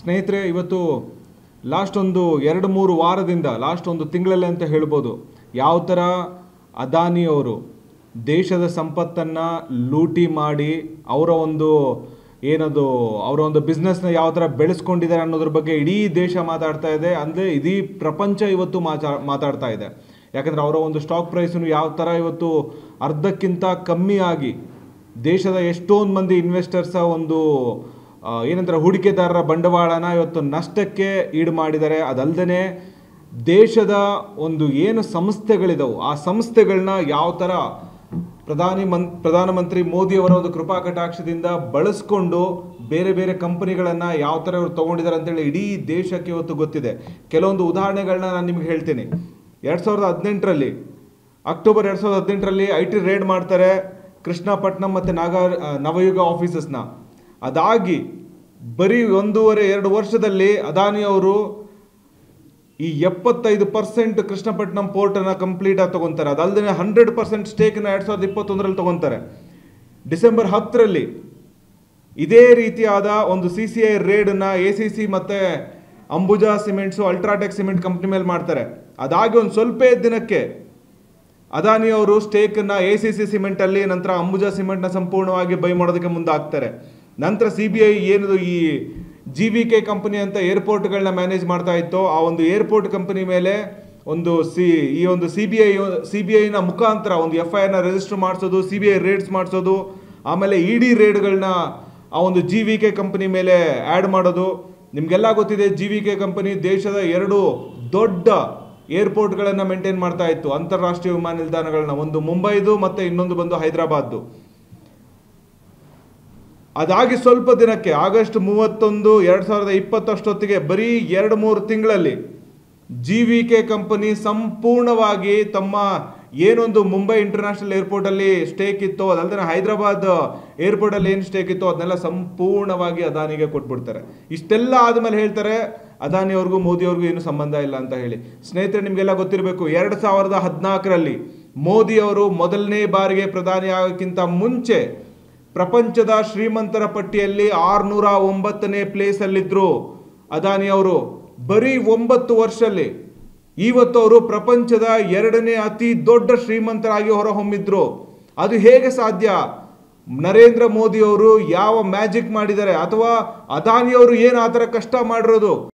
ಸ್ನೇಹಿತರೆ ಇವತ್ತು ಲಾಸ್ಟ್ ಒಂದು ಎರಡು ಮೂರು ವಾರದಿಂದ ಲಾಸ್ಟ್ ಒಂದು ತಿಂಗಳಲ್ಲಿ ಅಂತ ಹೇಳ್ಬೋದು ಯಾವ ಥರ ಅದಾನಿಯವರು ದೇಶದ ಸಂಪತ್ತನ್ನು ಲೂಟಿ ಮಾಡಿ ಅವರ ಒಂದು ಏನದು ಅವರ ಒಂದು ಬಿಸ್ನೆಸ್ನ ಯಾವ ಥರ ಬೆಳೆಸ್ಕೊಂಡಿದ್ದಾರೆ ಅನ್ನೋದ್ರ ಬಗ್ಗೆ ಇಡೀ ದೇಶ ಮಾತಾಡ್ತಾ ಇದೆ ಅಂದರೆ ಇಡೀ ಪ್ರಪಂಚ ಇವತ್ತು ಮಾಚಾ ಮಾತಾಡ್ತಾ ಇದೆ ಯಾಕಂದರೆ ಅವರ ಒಂದು ಸ್ಟಾಕ್ ಪ್ರೈಸನ್ನು ಯಾವ ಥರ ಇವತ್ತು ಅರ್ಧಕ್ಕಿಂತ ಕಮ್ಮಿ ಆಗಿ ದೇಶದ ಎಷ್ಟೊಂದು ಮಂದಿ ಇನ್ವೆಸ್ಟರ್ಸ ಒಂದು ಆ, ಏನಂತಾರೆ ಹೂಡಿಕೆದಾರರ ಬಂಡವಾಳನ ಇವತ್ತು ನಷ್ಟಕ್ಕೆ ಈಡು ಮಾಡಿದ್ದಾರೆ ಅದಲ್ಲದೆ ದೇಶದ ಒಂದು ಏನು ಸಂಸ್ಥೆಗಳಿದಾವು ಆ ಸಂಸ್ಥೆಗಳನ್ನ ಯಾವ ಥರ ಪ್ರಧಾನಿ ಮನ್ ಪ್ರಧಾನಮಂತ್ರಿ ಮೋದಿಯವರ ಒಂದು ಕೃಪಾ ಕಟಾಕ್ಷದಿಂದ ಬಳಸ್ಕೊಂಡು ಬೇರೆ ಬೇರೆ ಕಂಪನಿಗಳನ್ನು ಯಾವ ಥರ ಇವ್ರು ತೊಗೊಂಡಿದ್ದಾರೆ ಅಂತೇಳಿ ಇಡೀ ದೇಶಕ್ಕೆ ಇವತ್ತು ಗೊತ್ತಿದೆ ಕೆಲವೊಂದು ಉದಾಹರಣೆಗಳನ್ನ ನಾನು ನಿಮ್ಗೆ ಹೇಳ್ತೀನಿ ಎರಡು ಸಾವಿರದ ಹದಿನೆಂಟರಲ್ಲಿ ಅಕ್ಟೋಬರ್ ಎರಡು ಸಾವಿರದ ಹದಿನೆಂಟರಲ್ಲಿ ಐ ಟಿ ರೇಡ್ ಮಾಡ್ತಾರೆ ಕೃಷ್ಣಪಟ್ನಂ ಮತ್ತು ನಾಗರ್ ಆ, ನವಯುಗ ಆಫೀಸಸ್ನ ಅದಾಗಿ ಬರೀ ಒಂದೂವರೆ ಎರಡು ವರ್ಷದಲ್ಲಿ ಅದಾನಿ ಅವರು ಈ ಎಪ್ಪತ್ತೈದು ಪರ್ಸೆಂಟ್ ಕೃಷ್ಣಪಟ್ನಂ ಪೋರ್ಟನ್ನು ಕಂಪ್ಲೀಟ್ ಆಗಿ ತಗೊಂತಾರೆ ಅದಲ್ಲದೆ ಹಂಡ್ರೆಡ್ ಪರ್ಸೆಂಟ್ ಸ್ಟೇಕ್ನ ಎರಡು ಸಾವಿರದ ಇಪ್ಪತ್ತೊಂದರಲ್ಲಿ ತಗೊಂತಾರೆ ಡಿಸೆಂಬರ್ ಹತ್ತರಲ್ಲಿ ಇದೇ ರೀತಿಯಾದ ಒಂದು ಸಿ ಸಿ ಐ ರೇಡನ್ನ ಎ ಸಿ ಸಿ ಮತ್ತು Ambuja cements UltraTech cement company ಮೇಲೆ ಮಾಡ್ತಾರೆ ಅದಾಗಿ ಒಂದು ಸ್ವಲ್ಪ ದಿನಕ್ಕೆ ಅದಾನಿ ಅವರು ಸ್ಟೇಕನ್ನು ಎ ಸಿ ಸಿ ಸಿಮೆಂಟಲ್ಲಿ ನಂತರ ಅಂಬುಜಾ ಸಿಮೆಂಟ್ನ ಸಂಪೂರ್ಣವಾಗಿ ಬೈ ಮಾಡೋದಕ್ಕೆ ಮುಂದಾಗ್ತಾರೆ ನಂತರ ಸಿ ಬಿ ಐ ಏನದು ಈ ಜಿ ವಿ ಕೆ ಕಂಪನಿ ಅಂತ ಏರ್ಪೋರ್ಟ್ಗಳನ್ನ ಮ್ಯಾನೇಜ್ ಮಾಡ್ತಾ ಇತ್ತು ಆ ಒಂದು ಏರ್ಪೋರ್ಟ್ ಕಂಪನಿ ಮೇಲೆ ಒಂದು ಸಿ ಈ ಒಂದು C B I C B ಐನ ಮುಖಾಂತರ ಒಂದು ಎಫ್ ಐ ಆರ್ನ ರಿಜಿಸ್ಟರ್ ಮಾಡಿಸೋದು ಸಿ ಬಿ ಐ ರೇಡ್ಸ್ ಮಾಡಿಸೋದು ಆಮೇಲೆ ಇ ಡಿ ರೇಡ್ಗಳನ್ನ ಆ ಒಂದು ಜಿ ವಿ ಕೆ ಕಂಪನಿ ಮೇಲೆ ಆ್ಯಡ್ ಮಾಡೋದು ನಿಮಗೆಲ್ಲ ಗೊತ್ತಿದೆ ಜಿ ವಿ ಕೆ ಕಂಪನಿ ದೇಶದ ಎರಡು ದೊಡ್ಡ ಏರ್ಪೋರ್ಟ್ಗಳನ್ನು ಮೇಂಟೈನ್ ಮಾಡ್ತಾ ಇತ್ತು ಅಂತಾರಾಷ್ಟ್ರೀಯ ವಿಮಾನ ನಿಲ್ದಾಣಗಳನ್ನ ಒಂದು ಮುಂಬೈದು ಮತ್ತು ಇನ್ನೊಂದು ಬಂದು ಹೈದರಾಬಾದ್ದು ಅದಾಗಿ ಸ್ವಲ್ಪ ದಿನಕ್ಕೆ ಆಗಸ್ಟ್ ಮೂವತ್ತೊಂದು ಎರಡು ಸಾವಿರದ ಇಪ್ಪತ್ತಷ್ಟೊತ್ತಿಗೆ ಬರೀ ಎರಡು ಮೂರು ತಿಂಗಳಲ್ಲಿ ಜಿ ವಿ ಕೆ ಕಂಪನಿ ಸಂಪೂರ್ಣವಾಗಿ ತಮ್ಮ ಏನೊಂದು ಮುಂಬೈ ಇಂಟರ್ನ್ಯಾಷನಲ್ ಏರ್ಪೋರ್ಟಲ್ಲಿ ಸ್ಟೇಕ್ ಇತ್ತೋ ಅದಲ್ಲದೆ ಹೈದರಾಬಾದ್ ಏರ್ಪೋರ್ಟಲ್ಲಿ ಏನು ಸ್ಟೇಕ್ ಇತ್ತೋ ಅದನ್ನೆಲ್ಲ ಸಂಪೂರ್ಣವಾಗಿ ಅದಾನಿಗೆ ಕೊಟ್ಬಿಡ್ತಾರೆ ಇಷ್ಟೆಲ್ಲ ಆದಮೇಲೆ ಹೇಳ್ತಾರೆ ಅದಾನಿ ಅವ್ರಿಗೂ ಮೋದಿ ಅವ್ರಿಗೂ ಏನು ಸಂಬಂಧ ಇಲ್ಲ ಅಂತ ಹೇಳಿ ಸ್ನೇಹಿತರೆ ನಿಮಗೆಲ್ಲ ಗೊತ್ತಿರಬೇಕು ಎರಡು ಸಾವಿರದ ಹದಿನಾಲ್ಕರಲ್ಲಿ ಮೋದಿ ಅವರು ಮೊದಲನೇ ಬಾರಿಗೆ ಪ್ರಧಾನಿ ಆಗೋಕ್ಕಿಂತ ಮುಂಚೆ ಪ್ರಪಂಚದ ಶ್ರೀಮಂತರ ಪಟ್ಟಿಯಲ್ಲಿ ಆರ್ನೂರ ಒಂಬತ್ತನೇ ಪ್ಲೇಸಲ್ಲಿದ್ದರು ಅದಾನಿ ಅವರು ಬರೀ ಒಂಬತ್ತು ವರ್ಷಲ್ಲಿ ಇವತ್ತು ಅವರು ಪ್ರಪಂಚದ ಎರಡನೇ ಅತಿ ದೊಡ್ಡ ಶ್ರೀಮಂತರಾಗಿ ಹೊರಹೊಮ್ಮಿದ್ರು ಅದು ಹೇಗೆ ಸಾಧ್ಯ ನರೇಂದ್ರ ಮೋದಿ ಅವರು ಯಾವ ಮ್ಯಾಜಿಕ್ ಮಾಡಿದ್ದಾರೆ ಅಥವಾ ಅದಾನಿ ಅವರು ಏನು ಆ ಥರ ಕಷ್ಟ ಮಾಡಿರೋದು